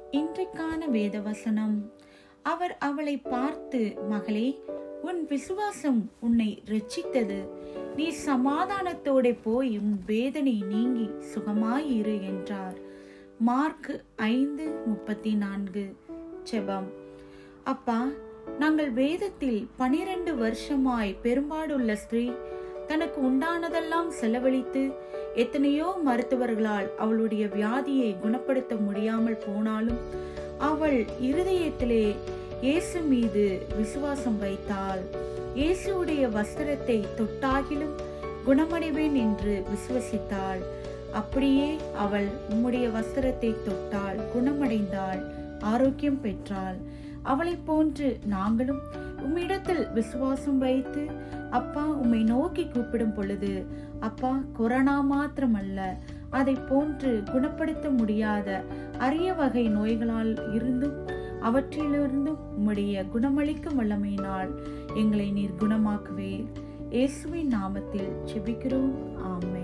இன்றைக்கான வேதவசனம் அவர் அவளை பார்த்து மகளே உன் விசுவாசம் உன்னை ரட்சித்தது நீ சமாதானத்தோட போய் உன் வேதனை நீங்கி சுகமாயிரு என்றார் மார்க் ஐந்து முப்பத்தி நான்கு செபம் அப்பா நாங்கள் வேதத்தில் பனிரெண்டு வருஷமாய் பெரும்பாடுள்ள ஸ்திரீ தனக்கு உண்டானதெல்லாம் செலவழித்து எத்தனையோ மருத்துவர்களால் அவளுடைய வியாதியை குணப்படுத்த முடியாமல் போனாலும் அவள் இருதயத்திலே இயேசு மீது விசுவாசம் வைத்தாள் இயேசுவுடைய வஸ்திரத்தை தொட்டாகிலும் குணமடைவேன் என்று விசுவசித்தாள் அப்படியே அவள் உம்முடைய வஸ்திரத்தை தொட்டாள் குணமடைந்தாள் ஆரோக்கியம் பெற்றாள் அவளை போன்று நாங்களும் உம்மிடத்தில் விசுவாசம் வைத்து அப்பா உம்மை நோக்கி கூப்பிடும் பொழுது அப்பா கொரோனா மாத்திரமல்ல அதை போன்று குணப்படுத்த முடியாத அரிய வகை நோய்களால் இருந்தும் அவற்றிலிருந்தும் உம்முடைய குணமளிக்கும் வல்லமையினால் எங்களை நீர் குணமாக்குவீர் இயேசுவின் நாமத்தில் செபிக்கிறோம் ஆமென்